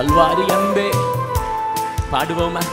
கல்வாரி அன்பே பாடுவோமா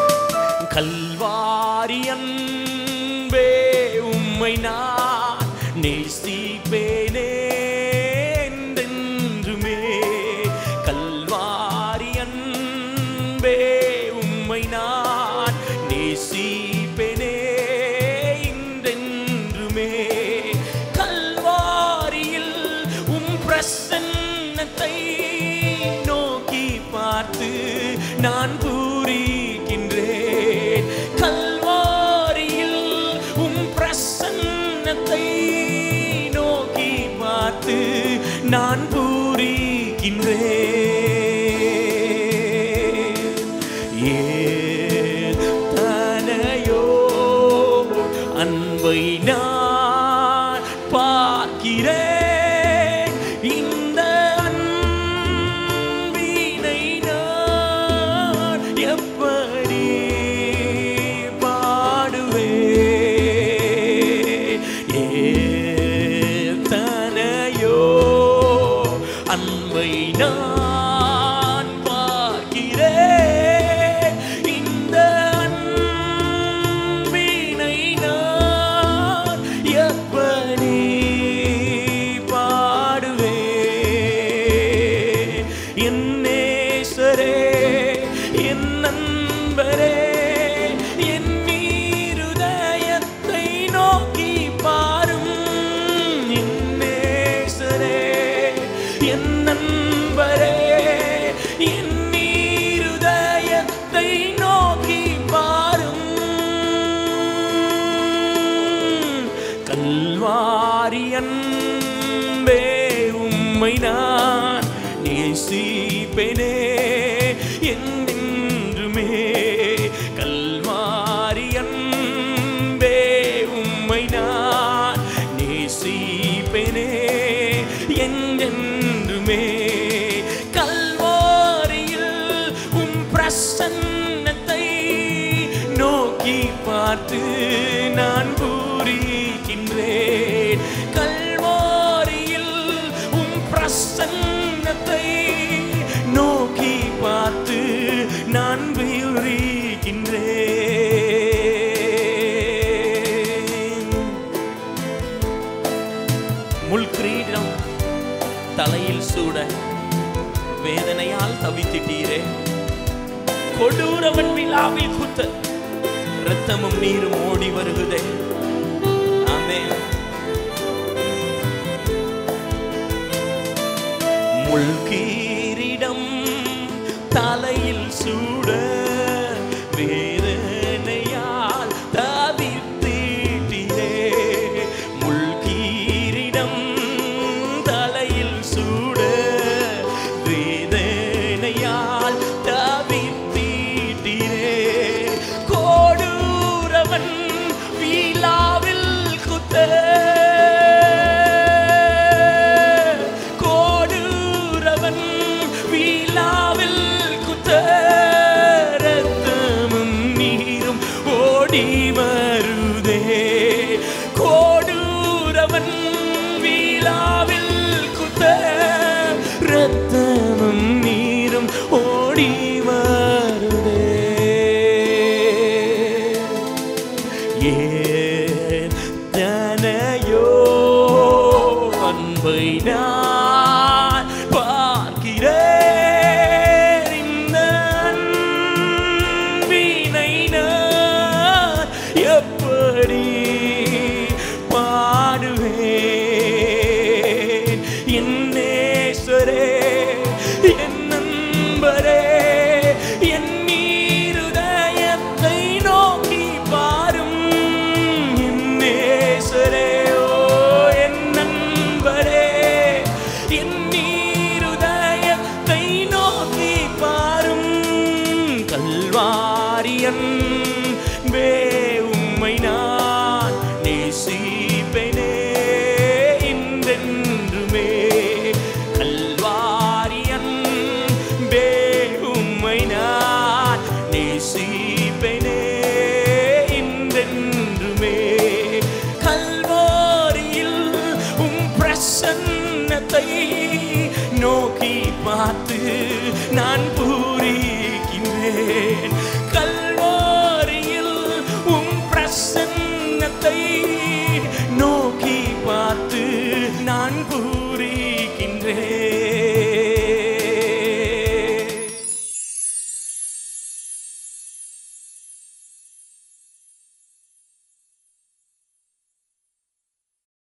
கல்வாரி அன்பே உம்மை நான் நேசிப்பேனே என்றென்றுமே கல்வாரி அன்பே உம்மை நான் நேசிப்பேனே என்றென்றுமே கல்வாரியில் உம் பிரசன்னத்தை நோக்கி பார்த்து நான் பூரிக்கின்றேன் கல்வாரியில் உம் பிரசன்னத்தை நோக்கி பார்த்து நான் பூரிக்கின்றேன் ஏன் தனையோ அன்பை நான் பார்க்கிறேன் இந்த அன்பினை நான் எப்படி பாடுவேன் ஏத்தனையோ அன்பை நான் பார்க்கிறேன் இந்த அன்பினை நான் எப்படி பாடுவேன் என் நேசரே என் நண்பரே என் இருதயத்தை நோக்கி பாரும் என் நேசரே என் நண்பரே என் இருதயத்தை நோக்கி பாரும் கல்வாரி அன்பே உம்மை நான் நேசிப்பேனே என்றென்றுமே கல்வாரி அன்பே உம்மை நான் நேசிப்பேனே என்றென்றுமே கல்வாரியில் உம் பிரசன்னத்தை நோக்கி பார்த்து நான் பூரிக்கின்றேன் கல்வாரியில் உம் பிரசன்னத்தை நோக்கி பார்த்து நான் பூரிக்கின்றேன் முள் கிரீடம் தலையில் சூட வேதனையால் தவித்திட்டீரே கொடூரவன் விழாவில் குத்த ரத்தமும் நீரும் ஓடி வருகுதே ஆமென் முள்கீரிடம் தலையில் சூட வேதனையால் தவித்தீட்டிலே முள்கீரிடம் தலையில் சூட வேதனையால் தவித்தீட்டிலே கோடூரவன் வீலாவில் குத்த கோடூரவன் வீலாவில் குத்த ரத்தமும் நீரும் ஓடி வருதே கோடூரவன் வீலாவில் குத்த ரத்தமும் நீரும் ஓடி வருதே ஏன் தனையோ அன்பை நான் பார்க்கிறேன் இந்த அன்பினை நான் எப்படி பாடுவேன் என் நேசரே என் நண்பரே என் இருதயத்தை நோக்கி பாரும் என் நேசரே ஓ என் நண்பரே என் இருதயத்தை நோக்கி பாரும் கல்வாரியன் வே உம்மை நான் நேசிப்பேனே என்றென்றுமே கல்வாரியன் பே உம்மை நான் நேசிப்பேனே என்றென்றுமே கல்வாரியில் உம் பிரசன்னத்தை நோக்கி பார்த்து நான் நேசிப்பேன்